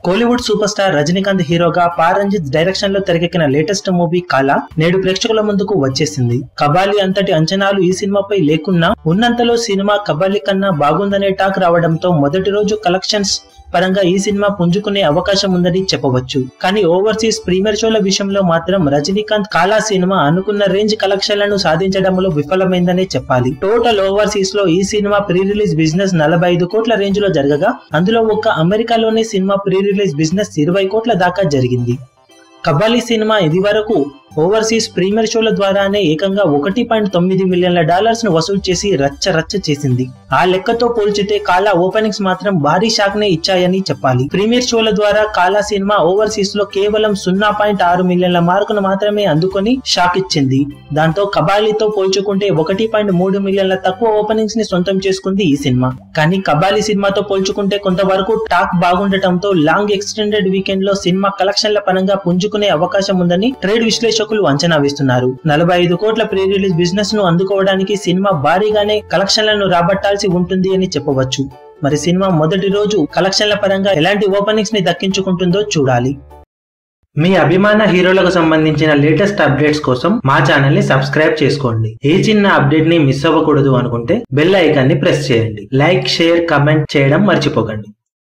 Kollywood super star Rajinikanth హీరోగా Paramjit direction లో తెరకెక్కిన లేటెస్ట్ మూవీ కాలా నేడు ప్రేక్షకుల ముందుకు వచ్చేసింది కబాలి అంతటి అంచనాలు ఈ సినిమాపై లేకున్నా ఉన్నంతలో సినిమా కబాలి కన్నా బాగుందనే టాక్ రావడంతో మొదటి రోజు కలెక్షన్స్ పరంగా ఈ సినిమా పుంజుకునే అవకాశం ఉందని చెప్పవచ్చు కానీ ఓవర్సీస్ ప్రీమియర్ షోల విషయంలో మాత్రం రజనీకాంత్ కాలా సినిమా అనుకున్న రేంజ్ కలెక్షన్లను సాధించడంలో విఫలమైందనే చెప్పాలి టోటల్ ఓవర్సీస్ లో ఈ సినిమా ప్రీ రిలీజ్ బిజినెస్ నలభై ఐదు కోట్ల రేంజ్ లో జరగగా అందులో ఒక్క అమెరికాలోనే సినిమా ప్రీ రిలీజ్ బిజినెస్ ఇరవై కోట్ల దాకా జరిగింది కబాలి సినిమా ఇది వరకు ఓవర్సీస్ ప్రీమియర్ షోల ద్వారానే ఏకంగా ఒకటి పాయింట్ తొమ్మిది మిలియన్ల డాలర్స్ ను వసూలు చేసి రచ్చ రచ్చ చేసింది ఆ లెక్కతో పోల్చితే కాలా ఓపెనింగ్స్ మాత్రం భారీ షాక్ నే ఇచ్చాయని చెప్పాలి ప్రీమియర్ షోల ద్వారా కాలా సినిమా ఓవర్సీస్ లో కేవలం సున్నా పాయింట్ ఆరు మిలియన్ల మార్కును మాత్రమే అందుకొని షాక్ ఇచ్చింది దాంతో కబాలితో పోల్చుకుంటే ఒకటి పాయింట్ మూడు మిలియన్ల తక్కువ ఓపెనింగ్స్ ని సొంతం చేసుకుంది ఈ సినిమా కానీ కబాలి సినిమాతో పోల్చుకుంటే కొంతవరకు టాక్ బాగుండటంతో లాంగ్ ఎక్స్టెండెడ్ వీకెండ్ లో సినిమా కలెక్షన్ల పరంగా పుంజుకునే అవకాశం ఉందని ట్రేడ్ విశ్లేషకులు అంచనా వేస్తున్నారు నలభై ఐదు కోట్ల ప్రీ రిలీజ్ బిజినెస్ ను అందుకోవడానికి సినిమా భారీగానే కలెక్షన్లను రాబట్టాల్సి ఉంటుంది అని చెప్పవచ్చు మరి సినిమా మొదటి రోజు కలెక్షన్ల పరంగా ఎలాంటి ఓపెనింగ్స్ ని దక్కించుకుంటుందో చూడాలి మీ అభిమాన హీరోలకు సంబంధించిన లేటెస్ట్ అప్డేట్స్ కోసం మా ఛానల్ ని సబ్స్క్రైబ్ చేసుకోండి ఏ చిన్న అప్డేట్ ని మిస్ అవ్వకూడదు అనుకుంటే బెల్ ఐకాన్ ని ప్రెస్ చేయండి లైక్ షేర్ కమెంట్ చేయడం మర్చిపోకండి